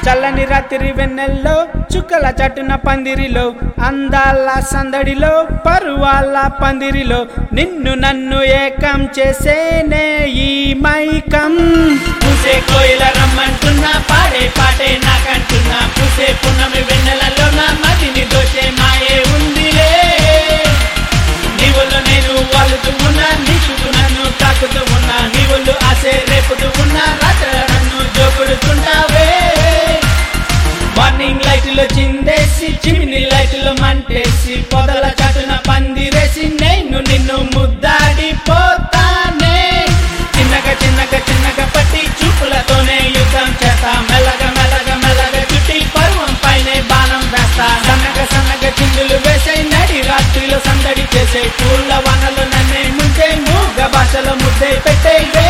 చల్లని రాత్రి వెన్నెల్లో చుక్కల చటున పందిరిలో అందాల సందడిలో పరువాల పందిరిలో నిన్ను నన్ను ఏకం చేసేనే ఈ మైకం పూసే కోయిల రమ్మంటున్నా పాడే పాటే నాకంటున్నా పూసే పున్నమి వెన్నెలలో నా మదిని దోచే మాయే ఉందిలే నీవులు నేను వాలుతూ ఉన్నా నీ చుట్టూ నన్ను తాకుతూ ఉన్నా నీవులు ఆసే రేపుతూ ఉన్నా రాత్రి నన్ను జోకుడుతుంటావే మార్నింగ్ లైట్లో చిందేసి చిమిని లైట్లో మంటేసి పొదల చాటున పందిరేసి నేను నిన్ను ముద్దాడిపోతానే చిన్నగా చిన్నగా చిన్నగా పట్టి చూపులతోనే యుద్ధం చేస్తా మెల్లగా మెల్లగా మెల్లగా చుట్టి పర్వం పైనే బాణం వేస్తా సన్నగా సన్నగా చిందులు వేసే నడి రాత్రిలో సందడి చేసే పూల వనలు నన్నే ముంచే మూగ భాషలో ముద్దే పెట్టే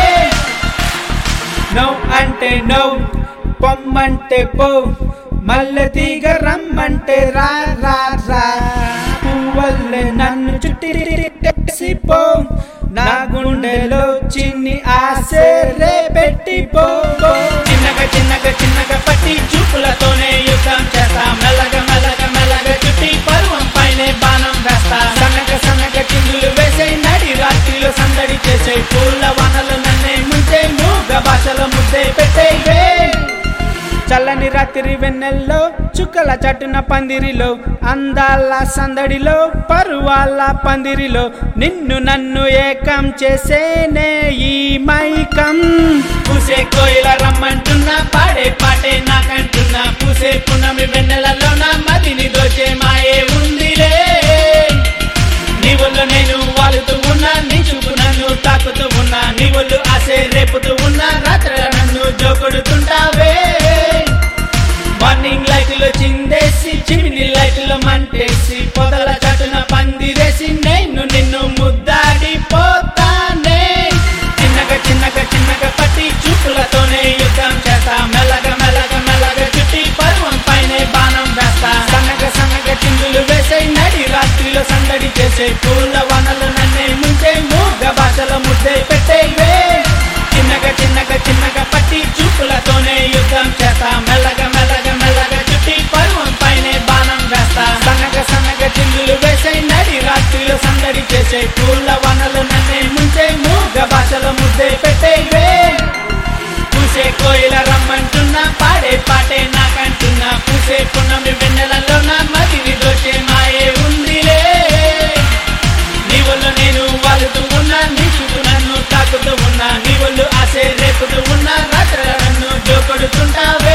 నో అంటే నో పొమ్మంటే పో మల్లె తీగ రమ్మంటే రా రా రా పువ్వల్లే నన్ను చుట్టి పో నా గుండెలో చిన్ని ఆశే రేపెట్టి పో పో. చిన్నగా చిన్నగా చిన్నగా పట్టి చూపులతోనే యుద్ధం చేస్తా మెల్లగా మెల్లగా మెల్లగా చుట్టి పర్వం పైనే బాణం వేస్తా సన్నగా సన్నగా చిందులు వేసే నడి రాత్రిలో సందడి చేసే పూల వనలు నన్నే ముంచే మూగ భాషలో ముద్దే పెట్టే చల్లని రాత్రి వెన్నెల్లో చుక్కల చటున పందిరిలో అందాల సందడిలో పరువాల పందిరిలో నిన్ను నన్ను ఏకం చేసేనే ఈ మైకం పూసే కోయిల రమ్మంటున్నా పాడే పాటే నాకంటున్నా పూసే పున్నమి వెన్నెలలో నా మదిని దోచే మాయే ఉందిలే నీ ఒళ్ళు నేను వాలుతూ ఉన్నా నీ చూపు నన్ను తాకుతూ ఉన్నా నీ ఒళ్ళు ఆసే రేపుతూ ఉన్నా రాత్రి నన్ను జోకొడుతుంటావే మార్నింగ్ లైట్లో చిందేసి చిమిని లైట్లో మంటేసి పొదల చాటున పందిరేసి నేను నిన్ను ముద్దాడిపోతానే చిన్నగా చిన్నగా చిన్నగా పట్టి చూపులతోనే యుద్ధం చేస్తా మెల్లగా మెల్లగా మెల్లగా చుట్టి పర్వం పైనే బాణం వేస్తా సన్నగా సన్నగా చిందులు వేసే నడి రాత్రిలో సందడి చేసే పూల వనలు నన్నే ముంచే మూగ భాషలో ముద్దే పెట్టేవే చిన్నగా చిన్నగా చిన్నగా పట్టి చూపులతోనే యుద్ధం చేస్తా మెల్లగా మెల్లగా మెల్లగా చుట్టి పర్వం పైనే బాణం వేస్తా సన్నగా సన్నగా చిందులు వేసే నడి రాత్రిలో సందడి చేసే పూల వనలు నన్నే ముంచే మూగ భాషలో ముద్దే పెట్టేవే పూసే కోయిల రమ్మంటున్నా పాడే పాటే నాకంటున్నా పూసే పున్నమి వెన్నెలలో నా మదిని దోచే మాయే ఉందిలే నీ ఒళ్ళు నేను వాలుతూ ఉన్నా నీ చుట్టూ నన్ను తాకుతూ ఉన్నా నీ ఒళ్ళు ఆసే రేపుతూ ఉన్నా రాత్రి నన్ను జోకొడుతుంటావే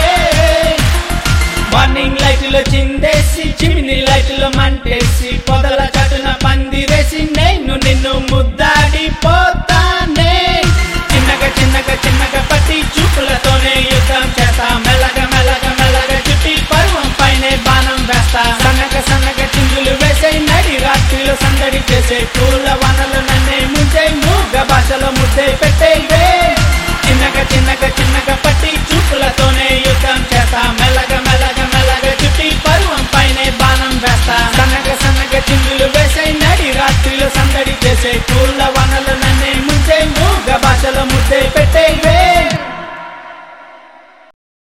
మార్నింగ్ లైట్లో చిందేసి చిమిని లైట్లో మంటేసి పొదల చాటున పందిరేసి నేను నిన్ను ముద్దాడిపోతానే చిన్నగా చిన్నగా చిన్నగా పట్టి చూపులతోనే యుద్ధం చేస్తా మెల్లగా మెల్లగా మెల్లగా చుట్టి పర్వం పైనే బాణం వేస్తా సన్నగా సన్నగా చిందులు వేసే నడి రాత్రిలో సందడి చేసే పూల వన